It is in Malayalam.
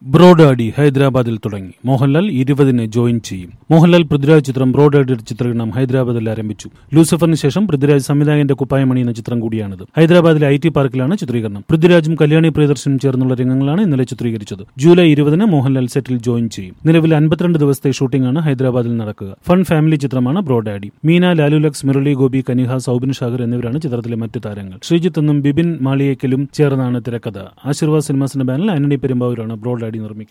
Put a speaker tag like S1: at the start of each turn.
S1: ബ്രോഡാഡി ഹൈദരാബാദിൽ തുടങ്ങി മോഹൻലാൽ ഇരുപതിന് ജോയിൻ ചെയ്യും മോഹൻലാൽ പൃഥ്വിരാജ് ചിത്രം ബ്രോഡാഡിയുടെ ചിത്രീകരണം ഹൈദരാബാദിൽ ആരംഭിച്ചു ലൂസിഫറിന് ശേഷം പൃഥ്വിരാജ് സംവിധായകന്റെ കുപ്പായമണിയുന്ന ചിത്രം കൂടിയാണിത് ഹൈദരാബാദിലെ ഐ ടി പാർക്കിലാണ് ചിത്രീകരണം പൃഥ്വിരാജും കല്യാണി പ്രിയദർശനും ചേർന്നുള്ള രംഗങ്ങളാണ് ഇന്നലെ ചിത്രീകരിച്ചത് ജൂലൈ ഇരുപതിന് മോഹൻലാൽ സെറ്റിൽ ജോയിൻ ചെയ്യും നിലവിൽ അൻപത്തിരണ്ട് ദിവസത്തെ ഷൂട്ടിംഗാണ് ഹൈദരാബാദിൽ നടക്കുക ഫൺ ഫാമിലി ചിത്രമാണ് ബ്രോഡാഡി മീന ലാലുലക്സ് മുരളി ഗോപി കനിഹ സൗബിൻ ഷാഗർ എന്നിവരാണ് ചിത്രത്തിലെ മറ്റു താരങ്ങൾ ശ്രീജിത്ത് എന്നും ബിബിൻ മാളിയേക്കലും ചേർന്നാണ് തിരക്കഥ ആശീർവാദ് സിനിമാസിന്റെ ബാനറിൽ ആന്റണി പെരുമ്പാവൂരാണ് ബ്രോഡാഡി നിർമ്മിക്കുന്നത്